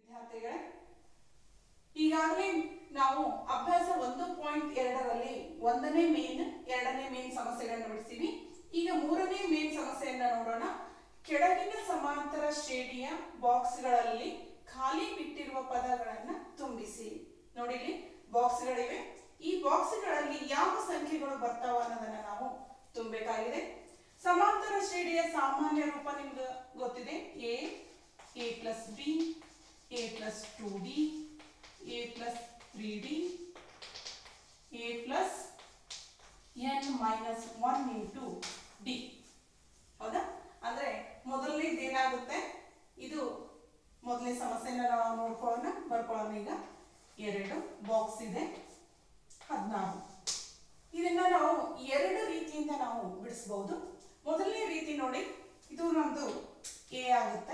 ವಿದ್ಯಾರ್ಥಿಗಳೇ ಈಗಾಗಲೇ ನಾವು ಅಭ್ಯಾಸ ಒಂದು ಪಾಯಿಂಟ್ ಎರಡರಲ್ಲಿ ಒಂದನೇ ಮೇನ್ ಎರಡನೇ ಮೇನ್ ಸಮಸ್ಯೆಗಳನ್ನ ಬಿಡಿಸ್ತೀವಿ ಈಗ ಮೂರನೇ ಮೇನ್ ಸಮಸ್ಯೆಯನ್ನ ನೋಡೋಣ ಕೆಳಗಿನ ಸಮಾಂತರ ಶ್ರೇಣಿಯ ಬಾಕ್ಸ್ಗಳಲ್ಲಿ ಖಾಲಿ ಬಿಟ್ಟಿರುವ ಪದಗಳನ್ನ ತುಂಬಿಸಿ ನೋಡಿ ಇಲ್ಲಿ ಬಾಕ್ಸ್ಗಳಿವೆ ಈ ಬಾಕ್ಸ್ಗಳಲ್ಲಿ ಯಾವ ಸಂಖ್ಯೆಗಳು ಬರ್ತಾವ ಅನ್ನೋದನ್ನ ನಾವು ತುಂಬಬೇಕಾಗಿದೆ ಸಮಾಂತರ ಶ್ರೇಣಿಯ ಸಾಮಾನ್ಯ ರೂಪ ನಿಮ್ಗೆ ಗೊತ್ತಿದೆ A A plus B A plus two D A plus three D A plus N minus one into D ಹೌದಾ ಅಂದ್ರೆ ಮೊದಲನೇದು ಏನಾಗುತ್ತೆ ಇದು ಮೊದಲನೇ ಸಮಸ್ಯೆನ ನಾವು ನೋಡ್ಕೊಳ್ಳೋಣ ಬರ್ಕೊಳ್ಳೋಣ ಈಗ ಎರಡು ಬಾಕ್ಸ್ ಇದೆ ಹದಿನಾರು ಇದನ್ನ ನಾವು ಎರಡು ರೀತಿಯಿಂದ ನಾವು ಬಿಡಿಸ್ಬಹುದು ಮೊದಲನೇ ರೀತಿ ನೋಡಿ ಇದು ನಮ್ದು ಎ ಆಗುತ್ತೆ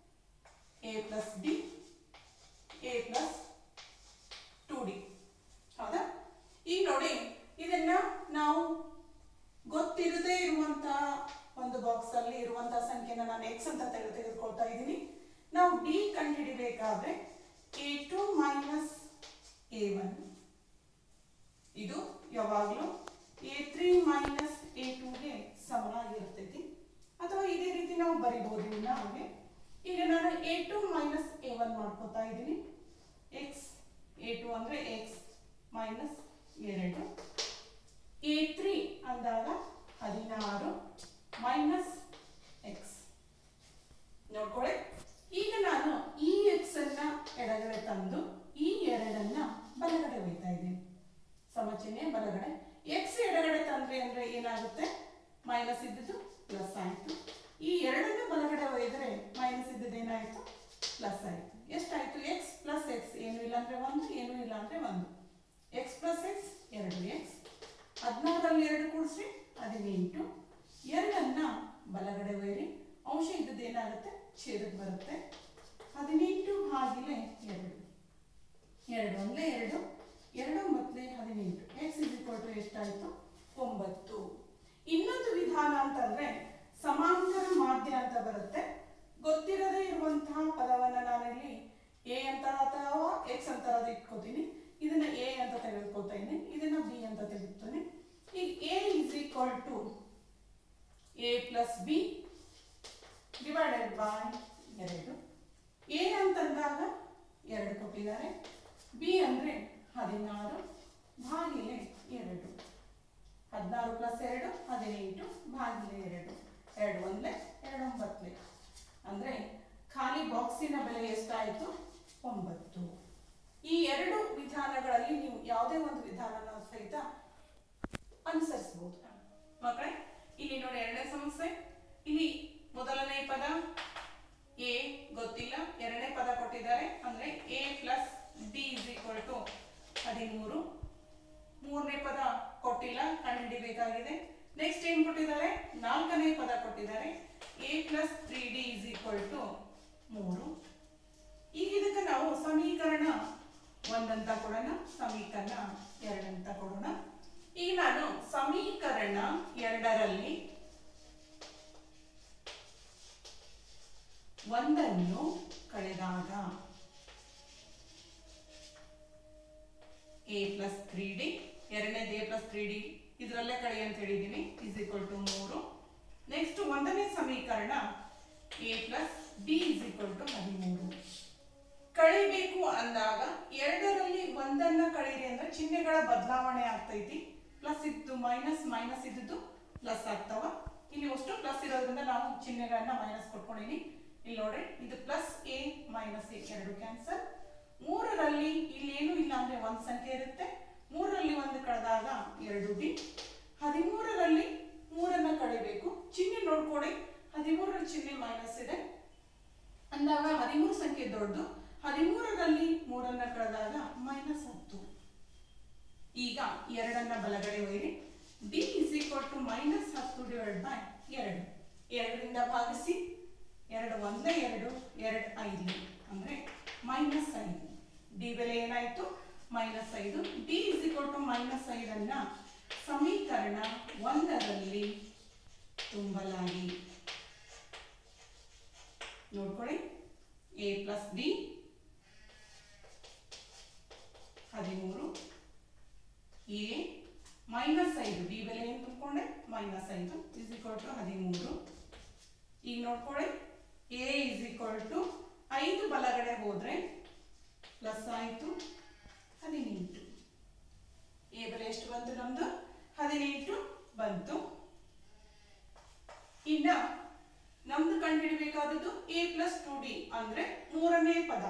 A plus B A plus two D ಹೌದಾ ಈಗ ನೋಡಿ ಇದನ್ನ ನಾವು ಗೊತ್ತಿರದೇ ಇರುವಂತಹ ಒಂದು ಬಾಕ್ಸ್ ಅಲ್ಲಿ ಇರುವಂತಹ ಸಂಖ್ಯೆನ ನಾನು ಎಕ್ಸ್ ಅಂತ ತೆಗೆದು ತೆಗೆದುಕೊಳ್ತಾ ಇದ್ದೀನಿ ನಾವು ಡಿ ಕಂಡುಹಿಡಿಬೇಕಾದ್ರೆ A two minus A one ಇದು ಯಾವಾಗಲೂ ಎ ತ್ರೀ ಮೈನಸ್ ಎ ಟೂಗೆ ಸಮನಾಗಿರ್ತೈತಿ ಅಥವಾ ಇದೇ ರೀತಿ ನಾವು ಬರಿಬಹುದು ಇನ್ನ ಹಾಗೆ ಈಗ ನಾನು A two minus A one ಮಾಡ್ಕೋತಾ ಇದ್ದೀನಿ ಎಕ್ಸ್ ಎ ಟು ಅಂದ್ರೆ ಎಕ್ಸ್ ಮೈನಸ್ ಎರಡು ಎ ತ್ರೀ ಅಂದಾಗ ಹದಿನಾರು ಮೈನಸ್ ಎಕ್ಸ್ ನೋಡ್ಕೊಳ್ಳಿ ಈಗ ನಾನು ಈ ಎಕ್ಸ್ ಅನ್ನ ಎಡಗಡೆ ತಂದು ಈ ಎರಡನ್ನ ಬಲಗಡೆ ಒಯ್ತಾ ಇದ್ದೀನಿ ಸಮಚಿಹ್ನೆ ಬಲಗಡೆ ಎಕ್ಸ್ ಎಡಗಡೆ ತಂದ್ರೆ ಅಂದ್ರೆ ಏನಾಗುತ್ತೆ ಮೈನಸ್ ಇದ್ದದ್ದು ಪ್ಲಸ್ ಆಯ್ತು ಈ ಎರಡನ್ನ ಬಲಗಡೆ ಒಯ್ದ್ರೆ ಮೈನಸ್ ಇದ್ದದ್ದು ಏನಾಯ್ತು ಪ್ಲಸ್ ಆಯ್ತು ಎಷ್ಟಾಯ್ತು ಎಕ್ಸ್ ಪ್ಲಸ್ ಎಕ್ಸ್ ಏನು ಇಲ್ಲ ಅಂದ್ರೆ ಒಂದು ಏನು ಇಲ್ಲ ಅಂದ್ರೆ ಒಂದು ಎಕ್ಸ್ ಪ್ಲಸ್ ಎಕ್ಸ್ ಎರಡು ಎಕ್ಸ್ ಹದಿನಾರರಲ್ಲಿ ಎರಡು ಕೂಡಿಸ್ರಿ ಹದಿನೆಂಟು ಎರಡನ್ನ ಬಲಗಡೆ ಒಯ್ರಿ ಅಂಶ ಇದ್ದದ್ದು ಏನಾಗುತ್ತೆ ಛೇದಕ್ಕೆ ಬರುತ್ತೆ ಹದಿನೆಂಟು ಭಾಗಿಲೆ ಎರಡು ಎರಡು ಒಂದೇ ಎರಡು ಎರಡು ಮತ್ತೆ ಹದಿನೆಂಟು ಎಕ್ಸ್ ಇಸ್ ಇಕ್ವಲ್ ಟು ಎಷ್ಟಾಯ್ತು ಒಂಬತ್ತು ಇನ್ನೊಂದು ವಿಧಾನ ಅಂತಂದ್ರೆ ಸಮಾಂತರ ಮಾಧ್ಯ ಅಂತ ಬರುತ್ತೆ ಗೊತ್ತಿರದೇ ಇರುವಂತಹ ಪದವನ್ನ ನಾನಿಲ್ಲಿ ಎ ಅಂತ ಅಥವಾ ಎಕ್ಸ್ ಅಂತ ಇಟ್ಕೋತೀನಿ ಇದನ್ನ ಎ ಅಂತ ತೆಗೆದುಕೊಳ್ತಾ ಇದ್ದೀನಿ ಇದನ್ನ ಬಿ ಅಂತ ತೆಗೆದುಕೊಳ್ತೀನಿ ಈಗ A is equal to A plus B divided by ಎರಡು ಎ ಅಂತಂದಾಗ ಎರಡು ಕೊಟ್ಟಿದ್ದಾರೆ ಬಿ ಅಂದ್ರೆ ಹದಿನಾರು ಭಾಗಿಲೆ ಎರಡು ಹದಿನಾರು ಪ್ಲಸ್ ಎರಡು ಹದಿನೆಂಟು ಭಾಗಿಲೆ ಎರಡು ಎರಡು ಒಂದೇ ಎರಡು ಒಂಬತ್ತಲೆ ಅಂದ್ರೆ ಖಾಲಿ ಬಾಕ್ಸಿನ ಬೆಲೆ ಎಷ್ಟಾಯಿತು ಒಂಬತ್ತು ಈ ಎರಡು ವಿಧಾನಗಳಲ್ಲಿ ನೀವು ಯಾವುದೇ ಒಂದು ವಿಧಾನನ ಸಹಿತ ಅನುಸರಿಸಬಹುದು ಮಕ್ಕಳೇ ಇಲ್ಲಿ ನೋಡಿ ಎರಡನೇ ಸಮಸ್ಯೆ ಇಲ್ಲಿ ಮೊದಲನೇ ಪದ ಎ ಗೊತ್ತಿಲ್ಲ ಎರಡನೇ ಪದ ಕೊಟ್ಟಿದ್ದಾರೆ ಅಂದ್ರೆ a plus d is equal to ಹದಿಮೂರು ಮೂರನೇ ಪದ ಕೊಟ್ಟಿಲ್ಲ ಕಂಡುಹಿಡಿಬೇಕಾಗಿದೆ ನೆಕ್ಸ್ಟ್ ಏನ್ ಕೊಟ್ಟಿದ್ದಾರೆ ನಾಲ್ಕನೇ ಪದ ಕೊಟ್ಟಿದ್ದಾರೆ a plus three d is equal to ಮೂರು ಈಗ ಇದಕ್ಕೆ ನಾವು ಸಮೀಕರಣ ಒಂದಂತ ಕೊಡೋಣ ಸಮೀಕರಣ ಎರಡಂತ ಕೊಡೋಣ ಈಗ ನಾನು ಸಮೀಕರಣ ಎರಡರಲ್ಲಿ ಒಂದನ್ನು ಕಳೆದಾಗ ಎ ಪ್ಲಸ್ ತ್ರೀ ಡಿ ಎರಡನೇದು ಎ ಪ್ಲಸ್ ತ್ರೀ ಡಿ ಇದರಲ್ಲೇ ಕಳಿ ಅಂತ ಹೇಳಿದೀನಿ ಇಸ್ ಈಕ್ವಲ್ ಟು ಮೂರು ನೆಕ್ಸ್ಟ್ ಒಂದನೇ ಸಮೀಕರಣ a plus d is equal to ಹದಿಮೂರು ಕಳಿಬೇಕು ಅಂದಾಗ ಎರಡರಲ್ಲಿ ಒಂದನ್ನ ಕಳೀರಿ ಅಂದ್ರೆ ಚಿಹ್ನೆಗಳ ಬದಲಾವಣೆ ಆಗ್ತೈತಿ ಪ್ಲಸ್ ಇದ್ದು ಮೈನಸ್ ಮೈನಸ್ ಇದ್ದು ಪ್ಲಸ್ ಆಗ್ತಾವ ಇಲ್ಲಿ ಅಷ್ಟು ಪ್ಲಸ್ ಇರೋದ್ರಿಂದ ನಾವು ಚಿಹ್ನೆಗಳನ್ನ ಮೈನಸ್ ಕೊಟ್ಕೊಂಡಿನಿ ಇಲ್ಲಿ ನೋಡ್ರಿ ಇದು ಪ್ಲಸ್ ಎ ಮೈನಸ್ ಎ ಎರಡು ಕ್ಯಾನ್ಸಲ್ ಮೂರರಲ್ಲಿ ಇಲ್ಲಿ ಏನು ಇಲ್ಲ ಅಂದ್ರೆ ಒಂದ್ ಸಂಖ್ಯೆ ಇರುತ್ತೆ ಮೂರರಲ್ಲಿ ಒಂದು ಕಳೆದಾಗ ಎರಡು ಡಿ ಹದಿಮೂರರಲ್ಲಿ ಮೂರನ್ನ ಕಳಿಬೇಕು ಚಿಹ್ನೆ ನೋಡ್ಕೊಡಿ ಹದಿಮೂರರ ಚಿಹ್ನೆ ಮೈನಸ್ ಇದೆ ಅಂದಾಗ ಹದಿಮೂರು ಸಂಖ್ಯೆ ದೊಡ್ಡದು ಹದಿಮೂರರಲ್ಲಿ ಮೂರನ್ನ ಕಳೆದಾಗ ಮೈನಸ್ ಹತ್ತು ಈಗ ಎರಡನ್ನ ಬಲಗಡೆ ಒಯ್ಯಿರಿ d is equal to minus ಹತ್ತು ಡಿವೈಡ್ ಬೈ ಎರಡು ಎರಡರಿಂದ ಭಾಗಿಸಿ ಎರಡು ಒಂದೇ ಎರಡು ಎರಡು ಐದು ಅಂದ್ರೆ ಮೈನಸ್ ಐದು ಡಿ ಬೆಲೆ ಏನಾಯ್ತು ಮೈನಸ್ ಐದು d is equal to minus ಐದನ್ನ ಸಮೀಕರಣ ಒಂದರಲ್ಲಿ ತುಂಬಲಾಗಿ ನೋಡ್ಕೊಳ್ಳಿ ಎ ಪ್ಲಸ್ ಡಿ ಹದಿಮೂರು ಎ ಮೈನಸ್ ಐದು ಡಿ ಬೆಲೆ ಏನು ತುಂಬಿಕೊಂಡೆ ಮೈನಸ್ ಐದು ಇಸ್ ಈಕ್ವಲ್ ಟು ಹದಿಮೂರು ಈಗ ನೋಡ್ಕೊಳ್ಳಿ ಎ ಇಸ್ ಈಕ್ವಲ್ ಟು ಐದು ಬಲಗಡೆ ಹೋದ್ರೆ ಪ್ಲಸ್ ಆಯಿತು ಹದಿನೆಂಟು ಎ ಬೆಲೆ ಎಷ್ಟು ಬಂತು ನಮ್ದು ಹದಿನೆಂಟು ಬಂತು ಇನ್ನ ನಮ್ದು ಕಂಡುಹಿಡಬೇಕಾದದ್ದು ಎ ಪ್ಲಸ್ ಟು ಡಿ ಅಂದ್ರೆ ಮೂರನೇ ಪದ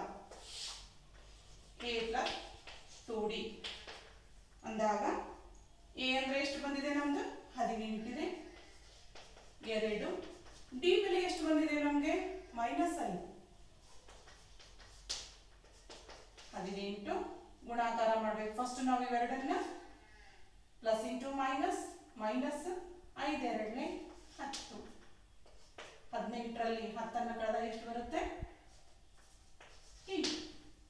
ಎ ಪ್ಲಸ್ ಟು ಡಿ ಅಂದಾಗ ಎ ಅಂದ್ರೆ ಎಷ್ಟು ಬಂದಿದೆ ನಮ್ದು ಹದಿನೆಂಟಿದೆ ಎರಡು ಡಿ ಬೆಲೆ ಎಷ್ಟು ಬಂದಿದೆ ನಮಗೆ ಮೈನಸ್ ಐದು ಹದಿನೆಂಟು ಗುಣಾಕಾರ ಮಾಡ್ಬೇಕು ಫಸ್ಟ್ ನಾವು ಇವೆರಡನ್ನ ಪ್ಲಸ್ ಇಂಟು ಮೈನಸ್ ಮೈನಸ್ ಐದೆರಡನೇ ಹತ್ತು ಹದಿನೆಂಟರಲ್ಲಿ ಹತ್ತನ್ನು ಕಳೆದಾಗ ಎಷ್ಟು ಬರುತ್ತೆ ಎಂಟು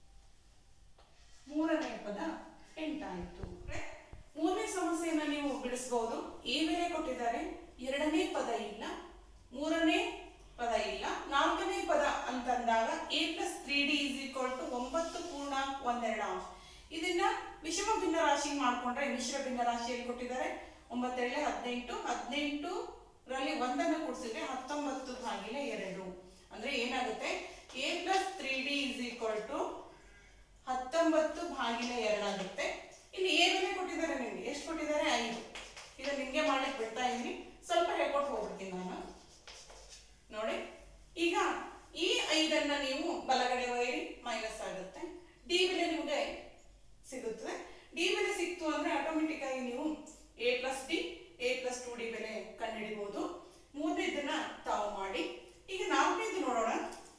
ಮೂರನೇ ಪದ ಎಂಟಾಯಿತು ಮೂರನೇ ಸಮಸ್ಯೆಯನ್ನ ನೀವು ಬಿಡಿಸಬಹುದು ಎ ಬೆಲೆ ಕೊಟ್ಟಿದ್ದಾರೆ ಎರಡನೇ ಪದ ಇಲ್ಲ ಮೂರನೇ ಪದ ಇಲ್ಲ ನಾಲ್ಕನೇ ಪದ ಅಂತಂದಾಗ a plus three d is equal to ಒಂಬತ್ತು ಪೂರ್ಣಾಂಕ ಒಂದೆರಡು ಅಂಶ ಇದನ್ನ ವಿಷಮ ಭಿನ್ನ ರಾಶಿ ಮಾಡ್ಕೊಂಡ್ರೆ ಮಿಶ್ರ ಭಿನ್ನ ರಾಶಿಯಲ್ಲಿ ಕೊಟ್ಟಿದ್ದಾರೆ ಒಂಬತ್ತೆರಡೇ ಹದಿನೆಂಟು ಹದಿನೆಂಟು ರಲ್ಲಿ ಒಂದನ್ನು ಕೂಡಿಸಿದ್ರೆ ಹತ್ತೊಂಬತ್ತು ಭಾಗಿಲೆ ಎರಡು ಅಂದ್ರೆ ಏನಾಗುತ್ತೆ a plus three d is equal to ಹತ್ತೊಂಬತ್ತು ಭಾಗಿಲೆ ಎರಡಾಗುತ್ತೆ ಇಲ್ಲಿ ಎ ಬೆಲೆ ಕೊಟ್ಟಿದ್ದಾರೆ ನಿಮ್ಗೆ ಎಷ್ಟು ಕೊಟ್ಟಿದ್ದಾರೆ ಐದು ಇದು ನಿಮ್ಗೆ ಮಾಡ್ಲಿಕ್ಕೆ ಬಿಡ್ತಾ ಇದೀನಿ ಸ್ವಲ್ಪ ಹೇಳ್ಕೊಟ್ಟು ಹೋಗ್ಬಿಡ್ತೀನಿ ನಾನು ನೋಡಿ ಈಗ ಈ ಐದನ್ನ ನೀವು ಬಲಗಡೆ ಒಯ್ಯಿರಿ ಮೈನಸ್ ಆಗುತ್ತೆ ಡಿ ಬೆಲೆ ನಿಮಗೆ ಸಿಗುತ್ತದೆ ಡಿ ಬೆಲೆ ಸಿಕ್ತು ಅಂದ್ರೆ ಆಟೋಮೆಟಿಕ್ ಆಗಿ ನೀವು a plus d A plus two d ಬೆಲೆ ಕಂಡುಹಿಡಿಬಹುದು ಮೂರನೇದನ್ನ ತಾವು ಮಾಡಿ ಈಗ ನಾಲ್ಕನೇದು ನೋಡೋಣ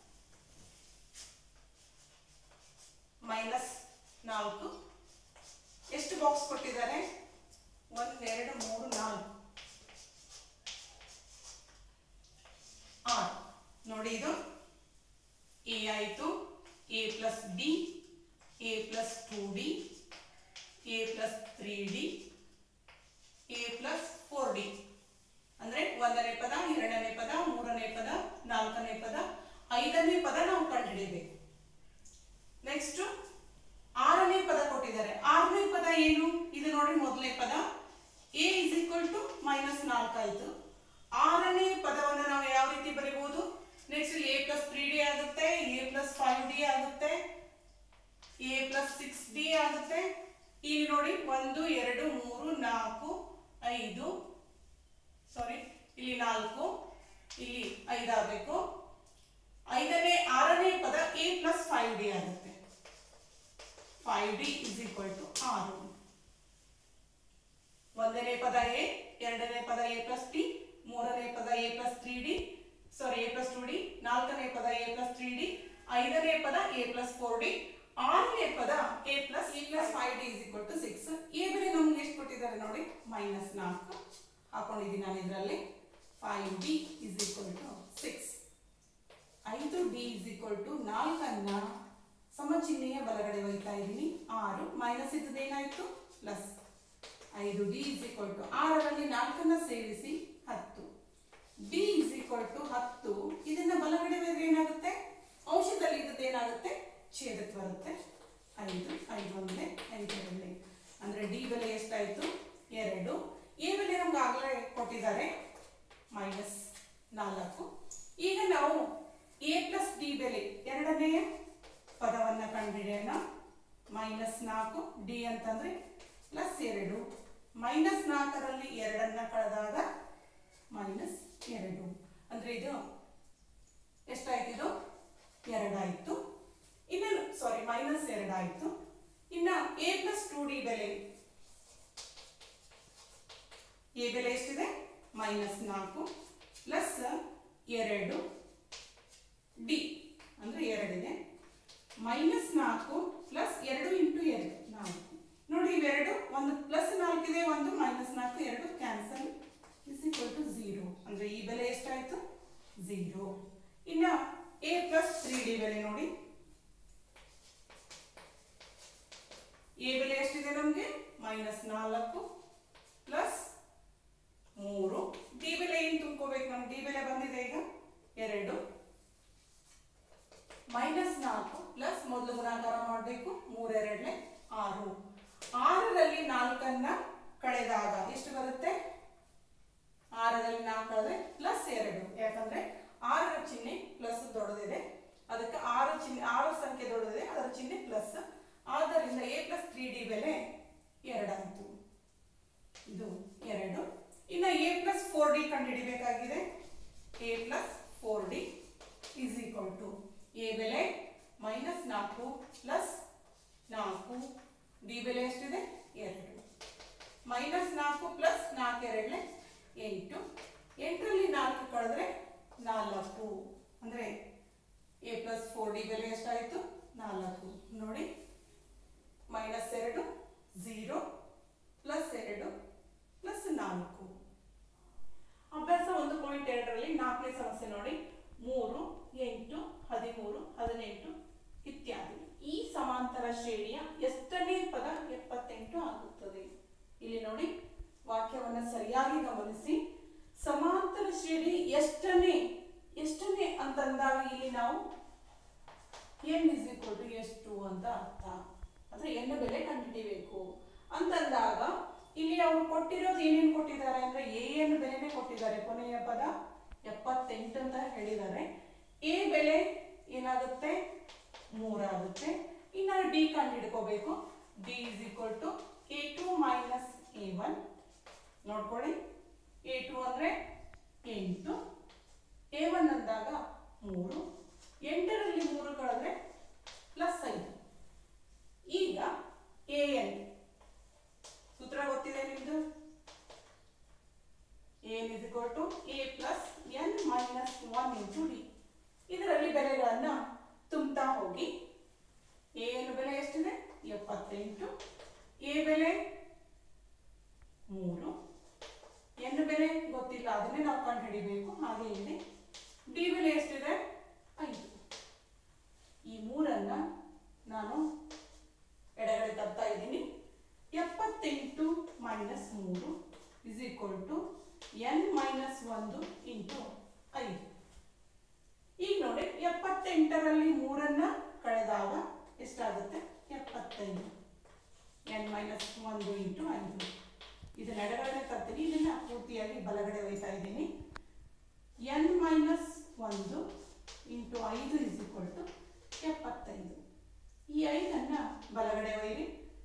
ಮೈನಸ್ ನಾಲ್ಕು ಎಷ್ಟು ಬಾಕ್ಸ್ ಕೊಟ್ಟಿದ್ದಾರೆ ಒಂದ್ ಎರಡು ಮೂರು ನಾಲ್ಕು ಆರು ನೋಡಿ ಇದು ಎ ಆಯಿತು a plus d A plus two D A plus three D A plus four d ಅಂದ್ರೆ ಒಂದನೇ ಪದ ಎರಡನೇ ಪದ ಮೂರನೇ ಪದ ನಾಲ್ಕನೇ ಪದ ಐದನೇ ಪದ ನಾವು ಕಂಡುಹಿಡಿಯಬೇಕು ನೆಕ್ಸ್ಟ್ ಆರನೇ ಪದ ಕೊಟ್ಟಿದ್ದಾರೆ ಆರನೇ ಪದ ಏನು ಇದು ನೋಡಿ ಮೊದಲನೇ ಪದ a is equal to minus ನಾಲ್ಕಾಯ್ತು ಆರನೇ ಪದವನ್ನು ನಾವು ಯಾವ ರೀತಿ ಬರೀಬಹುದು next a plus three d ಆಗುತ್ತೆ ಎ ಪ್ಲಸ್ ಫೈವ್ ಡಿ ಆಗುತ್ತೆ ಎ ಪ್ಲಸ್ ಸಿಕ್ಸ್ ಡಿ ಆಗುತ್ತೆ ಇಲ್ಲಿ ನೋಡಿ ಒಂದು ಎರಡು ಮೂರು ನಾಲ್ಕು ಐದು ಸಾರಿ ಇಲ್ಲಿ ನಾಲ್ಕು ಇಲ್ಲಿ ಐದಾಗಬೇಕು ಐದನೇ ಆರನೇ ಪದ ಎ ಪ್ಲಸ್ ಫೈವ್ ಡಿ ಆಗುತ್ತೆ five d is equal to ಆರು ಒಂದನೇ ಪದ ಎ ಎರಡನೇ ಪದ ಎ ಪ್ಲಸ್ ಟಿ ಮೂರನೇ ಪದ a plus three d sorry a plus two d ನಾಲ್ಕನೇ ಪದ ಎ ಪ್ಲಸ್ ತ್ರೀ ಡಿ ಐದನೇ ಪದ ಎ ಪ್ಲಸ್ ಫೋರ್ ಡಿ ಆರನೇ ಪದ a plus a plus five d is equal to six a ಬೆಲೆ ನಮ್ಗೆ ಎಷ್ಟು ಕೊಟ್ಟಿದ್ದಾರೆ ನೋಡಿ ಮೈನಸ್ ನಾಲ್ಕು ಹಾಕೊಂಡಿದ್ದೀನಿ ನಾನು ಇದರಲ್ಲಿ five d is equal to six ಐದು ಡಿ ಇಸ್ ಈಕ್ವಲ್ ಟು ನಾಲ್ಕನ್ನ ಸಮಚಿಹ್ನೆಯ ಬಲಗಡೆ ಒಯ್ತಾ ಇದ್ದೀನಿ ಆರು ಮೈನಸ್ ಇದ್ದದೇನಾಯ್ತು ಪ್ಲಸ್ ಐದು ಡಿ ಇಸ್ ಈಕ್ವಲ್ ಟು ಆರರಲ್ಲಿ ನಾಲ್ಕನ್ನ ಸೇರಿಸಿ ಹತ್ತು ಡಿ ಇಸ್ ಈಕ್ವಲ್ ಟು ಹತ್ತು ಇದನ್ನ ಬಲಗಡೆ ಒಯ್ದ್ರೆ ಏನಾಗುತ್ತೆ ಅಂಶದಲ್ಲಿ ಇದ್ದದ್ದು ಏನಾಗುತ್ತೆ ಛೇದಕ್ಕೆ ಬರುತ್ತೆ ಐದು ಐದು ಒಂದೇ ಐದು ಎರಡನೇ ಅಂದ್ರೆ ಡಿ ಬೆಲೆ ಎಷ್ಟಾಯ್ತು ಎರಡು ಎ ಬೆಲೆ ನಮ್ಗೆ ಆಗಲೇ ಕೊಟ್ಟಿದ್ದಾರೆ ಮೈನಸ್ ನಾಲ್ಕು ಈಗ ನಾವು ಎ ಪ್ಲಸ್ ಡಿ ಬೆಲೆ ಎರಡನೆಯ ಪದವನ್ನು ಕಂಡುಹಿಡಿಯೋಣ ಮೈನಸ್ ನಾಲ್ಕು ಡಿ ಅಂತಂದ್ರೆ ಪ್ಲಸ್ ಎರಡು ಮೈನಸ್ ನಾಲ್ಕರಲ್ಲಿ ಎರಡನ್ನ ಕಳೆದಾಗ ಮೈನಸ್ ಎರಡು ಅಂದ್ರೆ ಇದು ಎಷ್ಟಾಯ್ತು ಇದು ಎರಡಾಯ್ತು ಇನ್ನು ಸಾರಿ ಮೈನಸ್ ಎರಡಾಯ್ತು ಇನ್ನ ಎ ಪ್ಲಸ್ ಟು ಡಿ ಬೆಲೆ ಎ ಬೆಲೆ ಎಷ್ಟಿದೆ ಮೈನಸ್ ನಾಲ್ಕು ಪ್ಲಸ್ ಎರಡು ಡಿ ಅಂದ್ರೆ ಎರಡಿದೆ ಮೈನಸ್ ನಾಲ್ಕು ಪ್ಲಸ್ ಎರಡು ಇಂಟು ಎರಡು ನಾಲ್ಕು ನೋಡಿ ಇವೆರಡು ಒಂದು ಪ್ಲಸ್ ನಾಲ್ಕಿದೆ ಒಂದು ಮೈನಸ್ ನಾಲ್ಕು ಎರಡು cancel is equal to zero ಅಂದ್ರೆ ಈ ಬೆಲೆ ಎಷ್ಟಾಯ್ತು ಝೀರೋ ಇನ್ನ ಎ ಪ್ಲಸ್ ತ್ರೀ ಡಿ ಬೆಲೆ ನೋಡಿ ಎ ಬೆಲೆ ಎಷ್ಟಿದೆ ನಮಗೆ ಮೈನಸ್ ನಾಲ್ಕು ಪ್ಲಸ್ ಮೂರು ಡಿ ಬೆಲೆ ಏನು ತುಂಬ್ಕೋಬೇಕು ನಮ್ಗೆ ಡಿ ಬೆಲೆ ಬಂದಿದೆ ಈಗ ಎರಡು ಮೈನಸ್ ನಾಲ್ಕು ಪ್ಲಸ್ ಮೊದಲು ಗುಣಾಕಾರ ಮಾಡಬೇಕು ಮೂರೆರಡಲೆ ಆರು ಎರಡು ಯಾಕಂದ್ರೆ ಆರರ ಚಿಹ್ನೆ ಪ್ಲಸ್ ದೊಡ್ಡದಿದೆ ಅದಕ್ಕೆ ಆರು ಚಿಹ್ನೆ ಆರು ಸಂಖ್ಯೆ ದೊಡ್ಡದಿದೆ ಅದರ ಚಿಹ್ನೆ ಪ್ಲಸ್ ಆದ್ದರಿಂದ ಎ ಪ್ಲಸ್ ತ್ರೀ ಡಿ ಬೆಲೆ ಎರಡಾಯಿತು ಇದು ಎರಡು ಇನ್ನು ಎ ಪ್ಲಸ್ ಫೋರ್ ಡಿ ಕಂಡುಹಿಡಿಬೇಕಾಗಿದೆ a plus four d is equal to a ಬೆಲೆ ಮೈನಸ್ ನಾಲ್ಕು ಪ್ಲಸ್ ನಾಲ್ಕು ಡಿ ಬೆಲೆ ಎಷ್ಟಿದೆ ಎರಡು ಮೈನಸ್ ನಾಲ್ಕು ಪ್ಲಸ್ ನಾಲ್ಕು ಎರಡನೇ ಎಂಟು ಎಂಟರಲ್ಲಿ ನಾಲ್ಕು ಕಳೆದ್ರೆ ನಾಲ್ಕು ಅಂದರೆ ಎ ಪ್ಲಸ್ ಫೋರ್ ಡಿ ಬೆಲೆ ಎಷ್ಟಾಯಿತು ನಾಲ್ಕು ನೋಡಿ ಮೈನಸ್ ಎರಡು ಝೀರೋ ಪ್ಲಸ್ ಎರಡು ಪ್ಲಸ್ ನಾಲ್ಕು ಅಭ್ಯಾಸ ಒಂದು ಪಾಯಿಂಟ್ ಎರಡರಲ್ಲಿ ನಾಲ್ಕನೇ ಸಮಸ್ಯೆ ನೋಡಿ ಮೂರು ಎಂಟು ಹದಿಮೂರು ಹದಿನೆಂಟು ಇತ್ಯಾದಿ ಈ ಸಮಾಂತರ ಶ್ರೇಣಿಯ ಎಷ್ಟನೇ ಪದ ಎಪ್ಪತ್ತೆಂಟು ಆಗುತ್ತದೆ ಇಲ್ಲಿ ನೋಡಿ ವಾಕ್ಯವನ್ನ ಸರಿಯಾಗಿ ಗಮನಿಸಿ ಸಮಾಂತರ ಶ್ರೇಣಿ ಎಷ್ಟನೇ ಎಷ್ಟನೇ ಅಂತಂದಾಗ ಇಲ್ಲಿ ನಾವು ಎನ್ ಇಸ್ ಈಕ್ವಲ್ ಟು ಎಷ್ಟು ಅಂತ ಅರ್ಥ ಅಂದ್ರೆ ಎನ್ ಬೆಲೆ ಕಂಡುಹಿಡಿಬೇಕು ಅಂತಂದಾಗ ಇಲ್ಲಿ ಅವರು ಕೊಟ್ಟಿರೋದು ಏನೇನು ಕೊಟ್ಟಿದ್ದಾರೆ ಅಂದ್ರೆ ಎ ಎನ್ ಬೆಲೆನೇ ಕೊಟ್ಟಿದ್ದಾರೆ ಕೊನೆಯ ಪದ ಎಪ್ಪತ್ತೆಂಟು ಅಂತ ಹೇಳಿದ್ದಾರೆ ಎ ಬೆಲೆ ಏನಾಗುತ್ತೆ ಮೂರಾಗುತ್ತೆ ಇನ್ನು ಡಿ ಕಂಡು ಹಿಡ್ಕೋಬೇಕು d is equal to a two minus A one ನೋಡ್ಕೊಳ್ಳಿ ಎ ಟು ಅಂದರೆ ಎಂಟು ಎ ಒನ್ ಅಂದಾಗ ಮೂರು ಎಂಟರಲ್ಲಿ ಮೂರು ಕಳೆದ್ರೆ ಪ್ಲಸ್ ಐದು ಈಗ ಎ ಎನ್ ಸೂತ್ರ ಗೊತ್ತಿದೆ ನಿಮ್ದು n is equal to A plus N minus one into d ಇದರಲ್ಲಿ ಬೆಲೆಗಳನ್ನು ತುಂಬ್ತಾ ಹೋಗಿ ಎ ಎನ್ ಬೆಲೆ ಎಷ್ಟಿದೆ ಎಪ್ಪತ್ತೆಂಟು ಎ ಬೆಲೆ ಮೂರು ಎನ್ ಬೆಲೆ ಗೊತ್ತಿಲ್ಲ ಅದನ್ನೇ ನಾವು ಕಂಡು ಹಿಡಿಬೇಕು ಹಾಗೆ ಇದೆ ಡಿ ಬೆಲೆ ಎಷ್ಟಿದೆ ಐದು ಈ ಮೂರನ್ನ ನಾನು ಎಡಗಡೆ ತರ್ತಾ ಇದ್ದೀನಿ ಎಪ್ಪತ್ತೆಂಟು ಮೈನಸ್ ಮೂರು is equal to n minus ಒಂದು ಇಂಟು ಐದು ಈಗ ನೋಡಿ ಎಪ್ಪತ್ತೆಂಟರಲ್ಲಿ ಮೂರನ್ನ ಕಳೆದಾಗ ಎಷ್ಟಾಗುತ್ತೆ ಎಪ್ಪತ್ತೈದು ಎನ್ ಮೈನಸ್ ಒಂದು ಇಂಟು ಐದು ಇದನ್ನ ಎಡಗಡೆ ತರ್ತೀನಿ ಇದನ್ನ ಪೂರ್ತಿಯಾಗಿ ಬಲಗಡೆ ಒಯ್ತಾ ಇದ್ದೀನಿ ಎನ್ ಮೈನಸ್ ಒಂದು ಇಂಟು ಐದು ಇಸ್ ಈಕ್ವಲ್ ಟು ಎಪ್ಪತ್ತೈದು ಈ ಐದನ್ನ ಬಲಗಡೆ ಒಯ್ಯಿರಿ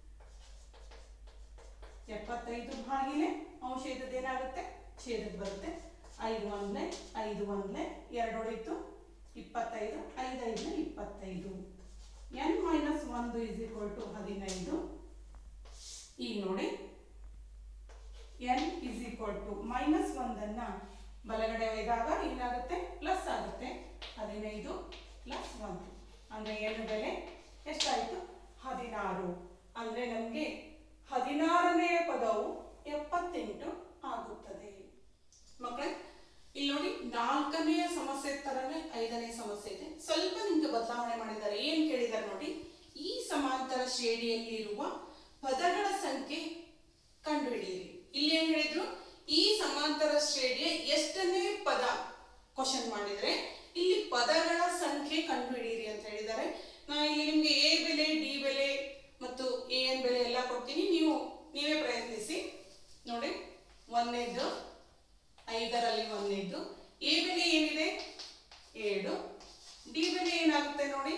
ಎಪ್ಪತ್ತೈದು ಭಾಗಿಲೆ ಅಂಶ ಇದ್ದದ್ದು ಏನಾಗುತ್ತೆ ಛೇದಕ್ಕೆ ಬರುತ್ತೆ ಐದು ಒಂದ್ಲೆ ಐದು ಒಂದ್ಲೆ ಎರಡು ಹೊಡಿತು ಇಪ್ಪತ್ತೈದು ಐದೈದು ಇಪ್ಪತ್ತೈದು ಎನ್ ಮೈನಸ್ ಒಂದು ಇಸ್ ಈಕ್ವಲ್ ಟು ಹದಿನೈದು ಈಗ ನೋಡಿ n is equal to minus ಒಂದನ್ನ ಬಲಗಡೆ ಒಯ್ದಾಗ ಏನಾಗುತ್ತೆ ಪ್ಲಸ್ ಆಗುತ್ತೆ ಹದಿನೈದು ಪ್ಲಸ್ ಒಂದು ಅಂದರೆ ಎನ್ ಬೆಲೆ ಎಷ್ಟಾಯಿತು ಹದಿನಾರು ಅಂದರೆ ನಮಗೆ ಹದಿನಾರನೇ ಪದವು ಎಪ್ಪತ್ತೆಂಟು ಆಗುತ್ತದೆ ಮಕ್ಕಳೇ ಇಲ್ಲಿ ನೋಡಿ ನಾಲ್ಕನೆಯ ಸಮಸ್ಯೆ ತರನೇ ಐದನೇ ಸಮಸ್ಯೆ ಇದೆ ಸ್ವಲ್ಪ ನಿಮ್ಗೆ ಬದಲಾವಣೆ ಮಾಡಿದ್ದಾರೆ ಏನ್ ಕೇಳಿದ್ದಾರೆ ನೋಡಿ ಈ ಸಮಾಂತರ ಶ್ರೇಣಿಯಲ್ಲಿರುವ ಪದಗಳ ಸಂಖ್ಯೆ ಕಂಡುಹಿಡಿಯಿರಿ ಇಲ್ಲಿ ಏನ್ ಹೇಳಿದ್ರು ಈ ಸಮಾಂತರ ಶ್ರೇಣಿಯ ಎಷ್ಟನೇ ಪದ ಕ್ವಶನ್ ಮಾಡಿದ್ರೆ ಇಲ್ಲಿ ಪದಗಳ ಸಂಖ್ಯೆ ಕಂಡುಹಿಡಿಯಿರಿ ಅಂತ ಹೇಳಿದ್ದಾರೆ ನಾ ಇಲ್ಲಿ ನಿಮ್ಗೆ ಎ ಬೆಲೆ ಡಿ ಬೆಲೆ ಮತ್ತು ಎ ಎನ್ ಬೆಲೆ ಎಲ್ಲ ಕೊಡ್ತೀನಿ ನೀವು ನೀವೇ ಪ್ರಯತ್ನಿಸಿ ನೋಡಿ ಒಂದನೇದು ಐದರಲ್ಲಿ ಒಂದನೇದು ಎ ಬೆಲೆ ಏನಿದೆ ಏಳು ಡಿ ಬೆಲೆ ಏನಾಗುತ್ತೆ ನೋಡಿ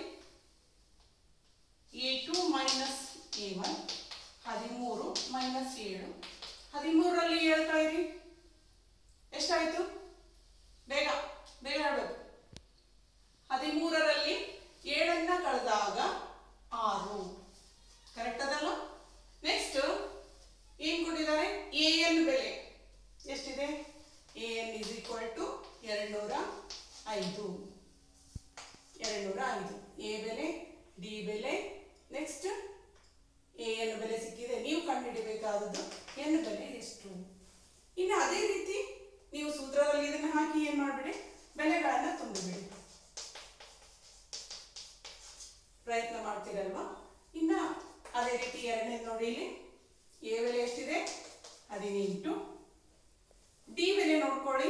a two minus A one ಹದಿಮೂರು ಮೈನಸ್ ಏಳು ಹದಿಮೂರರಲ್ಲಿ ಏಳು ಕಳೀರಿ ಎಷ್ಟಾಯ್ತು ಬೇಗ ಬೇಗ ಹೇಳ್ಬೇಕು ಹದಿಮೂರರಲ್ಲಿ ಏಳನ್ನ ಕಳೆದಾಗ ಆರು ಕರೆಕ್ಟ್ ಅದಲ್ಲ ನೆಕ್ಸ್ಟ್ ಏನ್ ಕೊಟ್ಟಿದ್ದಾರೆ ಎ ಎನ್ ಬೆಲೆ ಎಷ್ಟಿದೆ a n is equal to ಎರಡ್ನೂರ ಐದು ಎರಡ್ನೂರ ಐದು ಎ ಬೆಲೆ ಡಿ ಬೆಲೆ ನೆಕ್ಸ್ಟ್ ಎ ಎನ್ ಬೆಲೆ ಸಿಕ್ಕಿದೆ ನೀವು ಕಂಡುಹಿಡಿಬೇಕಾದದ್ದು ಎನ್ ಬೆಲೆ ಎಷ್ಟು ಇನ್ನು ಅದೇ ರೀತಿ ನೀವು ಸೂತ್ರದಲ್ಲಿ ಇದನ್ನು ಹಾಕಿ ಏನ್ ಮಾಡ್ಬಿಡಿ ಬೆಲೆಗಳನ್ನ ತುಂಬಿಬಿಡಿ ಪ್ರಯತ್ನ ಮಾಡ್ತೀರಲ್ವಾ ಇನ್ನ ಅದೇ ರೀತಿ ಎರಡನೇ ನೋಡಿ ಇಲ್ಲಿ ಎ ಬೆಲೆ ಎಷ್ಟಿದೆ ಹದಿನೆಂಟು ಡಿ ಬೆಲೆ ನೋಡ್ಕೊಳ್ಳಿ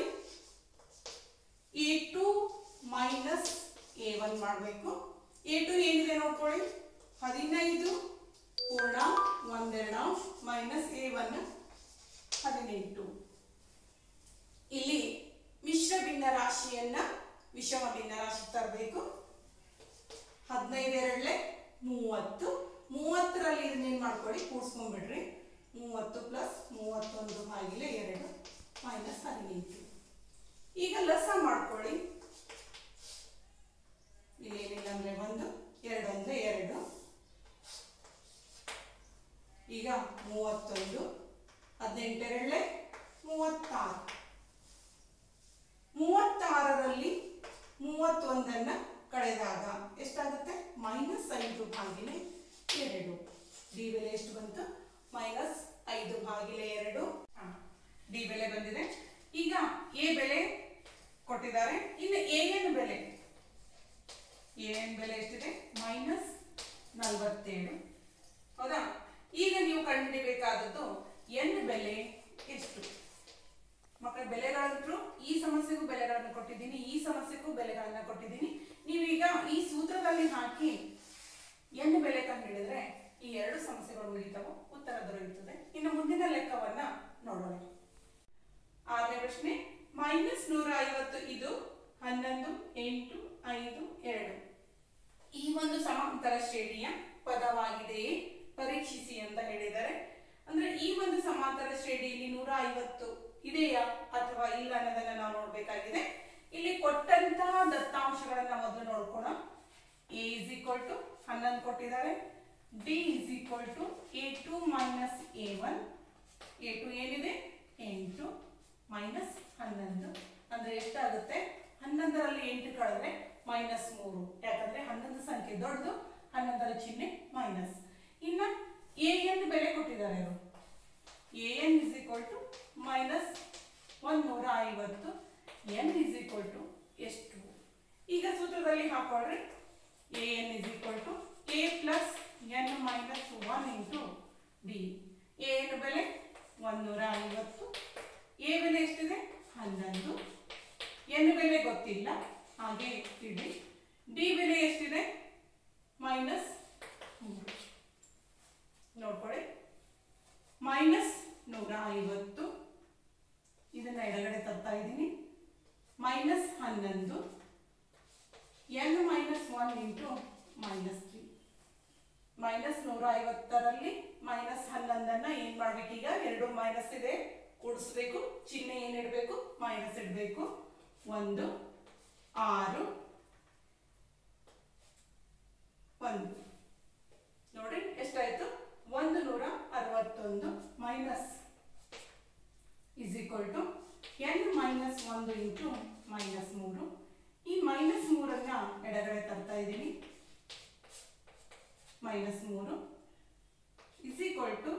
a two minus A one ಮಾಡಬೇಕು ಎ ಟು ಏನಿದೆ ನೋಡ್ಕೊಳ್ಳಿ ಹದಿನೈದು ಪೂರ್ಣ ಒಂದೆರಡು ಮೈನಸ್ ಎ ಒನ್ ಹದಿನೆಂಟು ಇಲ್ಲಿ ಮಿಶ್ರ ಭಿನ್ನ ರಾಶಿಯನ್ನ ವಿಷಮ ಭಿನ್ನ ರಾಶಿ ತರಬೇಕು ಹದಿನೈದು ಎರಡಲೆ ಮೂವತ್ತು ಮೂವತ್ತರಲ್ಲಿ ಇದನ್ನೇನು ಮಾಡ್ಕೊಳ್ಳಿ ಕೂಡ್ಸ್ಕೊಂಡ್ಬಿಡ್ರಿ ಮೂವತ್ತು ಪ್ಲಸ್ ಮೂವತ್ತೊಂದು ಭಾಗಿಲೆ ಎರಡು ಮೈನಸ್ ಹದಿನೆಂಟು ಈಗ ಲಸ ಮಾಡ್ಕೊಳ್ಳಿ ಇಲ್ಲೇನಿಲ್ಲ ಅಂದ್ರೆ ಒಂದು ಎರಡು ಅಂದ್ರೆ ಎರಡು ಈಗ ಮೂವತ್ತೊಂದು ಹದಿನೆಂಟೆರಡಲೆ ಮೂವತ್ತಾರು ಮೂವತ್ತಾರರಲ್ಲಿ ಮೂವತ್ತೊಂದನ್ನ ಕಳೆದಾಗ ಎಷ್ಟಾಗುತ್ತೆ ಮೈನಸ್ ಐದು ಭಾಗಿಲೆ ಎರಡು ಡಿ ಬೆಲೆ ಎಷ್ಟು ಬಂತು ಮೈನಸ್ ಐದು ಭಾಗಿಲೆ ಎರಡು ಡಿ ಬೆಲೆ ಬಂದಿದೆ ಈಗ ಎ ಬೆಲೆ ಕೊಟ್ಟಿದ್ದಾರೆ ಇನ್ನು ಎ ಎನ್ ಬೆಲೆ ಎ ಎನ್ ಬೆಲೆ ಎಷ್ಟಿದೆ ಮೈನಸ್ ನಲವತ್ತೇಳು ಹೌದಾ ಈಗ ನೀವು ಕಂಡುಹಿಡಿಬೇಕಾದದ್ದು ಎನ್ ಬೆಲೆ ಎಷ್ಟು ಮಕ್ಕಳ ಬೆಲೆಗಳಂತೂ ಈ ಸಮಸ್ಯೆಗೂ ಬೆಲೆಗಳನ್ನು ಕೊಟ್ಟಿದ್ದೀನಿ ಈ ಸಮಸ್ಯೆಗೂ ಬೆಲೆಗಳನ್ನ ಕೊಟ್ಟಿದ್ದೀನಿ ನೀವೀಗ ಈ ಸೂತ್ರದಲ್ಲಿ ಹಾಕಿ ಎನ್ ಬೆಲೆ ಕಂಡುಹಿಡಿದ್ರೆ ಈ ಎರಡು ಸಮಸ್ಯೆಗಳು ಮುಗಿತಾವು ಉತ್ತರ ದೊರೆಯುತ್ತದೆ ಇನ್ನು ಮುಂದಿನ ಲೆಕ್ಕವನ್ನ ನೋಡೋಣ ಆರನೇ ಪ್ರಶ್ನೆ ಮೈನಸ್ ನೂರ ಐವತ್ತು ಇದು ಹನ್ನೊಂದು ಎಂಟು ಐದು ಎರಡು ಈ ಒಂದು ಸಮಾಂತರ ಶ್ರೇಣಿಯ ಪದವಾಗಿದೆಯೇ ಪರೀಕ್ಷಿಸಿ ಅಂತ ಹೇಳಿದ್ದಾರೆ ಅಂದ್ರೆ ಈ ಒಂದು ಸಮಾಂತರ ಶ್ರೇಣಿಯಲ್ಲಿ ನೂರ ಐವತ್ತು ಇದೆಯಾ ಅಥವಾ ಇಲ್ಲ ಅನ್ನೋದನ್ನ ನಾವು ನೋಡ್ಬೇಕಾಗಿದೆ ಇಲ್ಲಿ ಕೊಟ್ಟಂತಹ ದತ್ತಾಂಶಗಳನ್ನ ಮೊದಲು ನೋಡ್ಕೋಣ ಎ ಇಸ್ ಈಕ್ವಲ್ ಟು ಹನ್ನೊಂದು ಕೊಟ್ಟಿದ್ದಾರೆ d is equal to a two minus A one a two ಏನಿದೆ ಎಂಟು ಮೈನಸ್ ಹನ್ನೊಂದು ಅಂದ್ರೆ ಎಷ್ಟಾಗುತ್ತೆ ಹನ್ನೊಂದರಲ್ಲಿ ಎಂಟು ಕಳೆದ್ರೆ ಮೈನಸ್ ಮೂರು ಯಾಕಂದ್ರೆ ಹನ್ನೊಂದು ಸಂಖ್ಯೆ ದೊಡ್ಡದು ಹನ್ನೊಂದರ ಚಿಹ್ನೆ ಮೈನಸ್ ಇನ್ನ ಎ ಎನ್ ಬೆಲೆ ಕೊಟ್ಟಿದ್ದಾರೆ ಅವರು a n is equal to minus ಒಂದೂರ ಐವತ್ತು ಎನ್ ಇಸ್ ಈಕ್ವಲ್ ಟು ಎಷ್ಟು ಈಗ ಸೂತ್ರದಲ್ಲಿ ಹಾಕೊಳ್ರಿ a n is equal to A plus N minus one into d a n ಬೆಲೆ ಒಂದೂರ ಐವತ್ತು ಎ ಬೆಲೆ ಎಷ್ಟಿದೆ ಹನ್ನೊಂದು ಎನ್ ಬೆಲೆ ಗೊತ್ತಿಲ್ಲ ಹಾಗೆ ಇಡಿ ಡಿ ಬೆಲೆ ಎಷ್ಟಿದೆ ಮೈನಸ್ ಮೂರು ನೋಡ್ಕೊಳ್ಳಿ ಮೈನಸ್ ನೂರ ಐವತ್ತು ಇದನ್ನ ಎಡಗಡೆ ತರ್ತಾ ಇದ್ದೀನಿ ಮೈನಸ್ ಹನ್ನೊಂದು n minus one into minus three minus ನೂರ ಐವತ್ತರಲ್ಲಿ ಮೈನಸ್ ಹನ್ನೊಂದನ್ನ ಏನ್ ಮಾಡ್ಬೇಕೀಗ ಎರಡು ಮೈನಸ್ ಇದೆ ಕೂಡಿಸ್ಬೇಕು ಚಿಹ್ನೆ ಏನ್ ಇಡಬೇಕು ಮೈನಸ್ ಇಡಬೇಕು ಒಂದು ಆರು ಒಂದು ನೋಡಿ ಎಷ್ಟಾಯ್ತು ಒಂದು ನೂರ ಅರವತ್ತೊಂದು minus is equal to n minus ಒಂದು ಇಂಟು ಮೈನಸ್ ಮೂರು ಈ ಮೈನಸ್ ಮೂರನ್ನ ಎಡಗಡೆ ತರ್ತಾ ಇದ್ದೀನಿ ಮೈನಸ್ ಮೂರು is equal to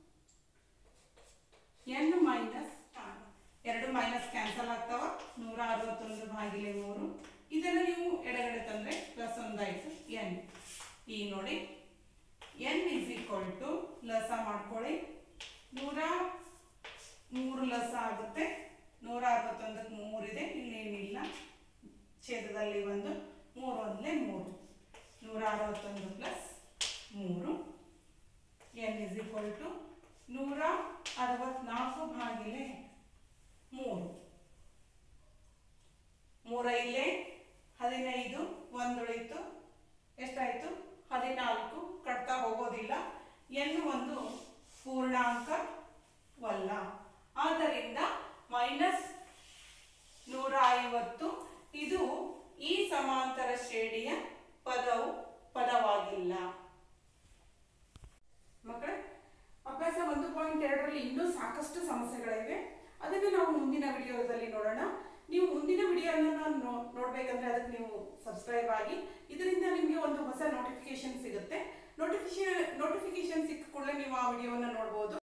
n minus ಎರಡು ಮೈನಸ್ ಕ್ಯಾನ್ಸಲ್ ಆಗ್ತಾವ ನೂರ ಅರವತ್ತೊಂದು ಭಾಗಿಲೆ ಮೂರು ಇದನ್ನು ನೀವು ಎಡಗಡೆ ತಂದ್ರೆ ಪ್ಲಸ್ ಒಂದಾಯ್ತು ಎನ್ ಈ ನೋಡಿ ಎನ್ ಇಸ್ ಈಕ್ವಲ್ ಟು ಲಸ ಮಾಡ್ಕೊಳ್ಳಿ ನೂರ ಮೂರು ಲಸ ಆಗುತ್ತೆ ನೂರ ಅರವತ್ತೊಂದಕ್ಕೆ ಮೂರಿದೆ ಇಲ್ಲೇನಿಲ್ಲ ಛೇದದಲ್ಲಿ ಒಂದು ಮೂರು ಒಂದಲೇ ಮೂರು ನೂರ ಅರವತ್ತೊಂದು ಪ್ಲಸ್ ಮೂರು ಎನ್ ಇಸ್ ಈಕ್ವಲ್ ಟು ನೂರ ಅರವತ್ನಾಲ್ಕು ಭಾಗಿಲೆ ಮೂರು ಮೂರೈಲೆ ಹದಿನೈದು ಒಂದುಳಿತು ಎಷ್ಟಾಯ್ತು ಹದಿನಾಲ್ಕು ಕಟ್ತಾ ಹೋಗೋದಿಲ್ಲ ಎನ್ ಒಂದು ಪೂರ್ಣಾಂಕವಲ್ಲ ಆದ್ದರಿಂದ ಮೈನಸ್ ನೂರ ಐವತ್ತು ಇದು ಈ ಸಮಾಂತರ ಶ್ರೇಣಿಯ ಪದವು ಪದವಾಗಿಲ್ಲ ಮಕ್ಕಳೇ ಅಭ್ಯಾಸ ಒಂದು ಪಾಯಿಂಟ್ ಎರಡರಲ್ಲಿ ಇನ್ನೂ ಸಾಕಷ್ಟು ಸಮಸ್ಯೆಗಳಿವೆ ಅದನ್ನು ನಾವು ಮುಂದಿನ ವಿಡಿಯೋದಲ್ಲಿ ನೋಡೋಣ ನೀವು ಮುಂದಿನ ವಿಡಿಯೋನ ನೋಡ್ಬೇಕಂದ್ರೆ ಅದಕ್ಕೆ ನೀವು ಸಬ್ಸ್ಕ್ರೈಬ್ ಆಗಿ ಇದರಿಂದ ನಿಮಗೆ ಒಂದು ಹೊಸ ನೋಟಿಫಿಕೇಶನ್ ಸಿಗುತ್ತೆ ನೋಟಿಫಿಕೇಶನ್ ನೋಟಿಫಿಕೇಶನ್ ಸಿಕ್ಕ ಕೂಡಲೇ ನೀವು ಆ ವಿಡಿಯೋನ ನೋಡ್ಬೋದು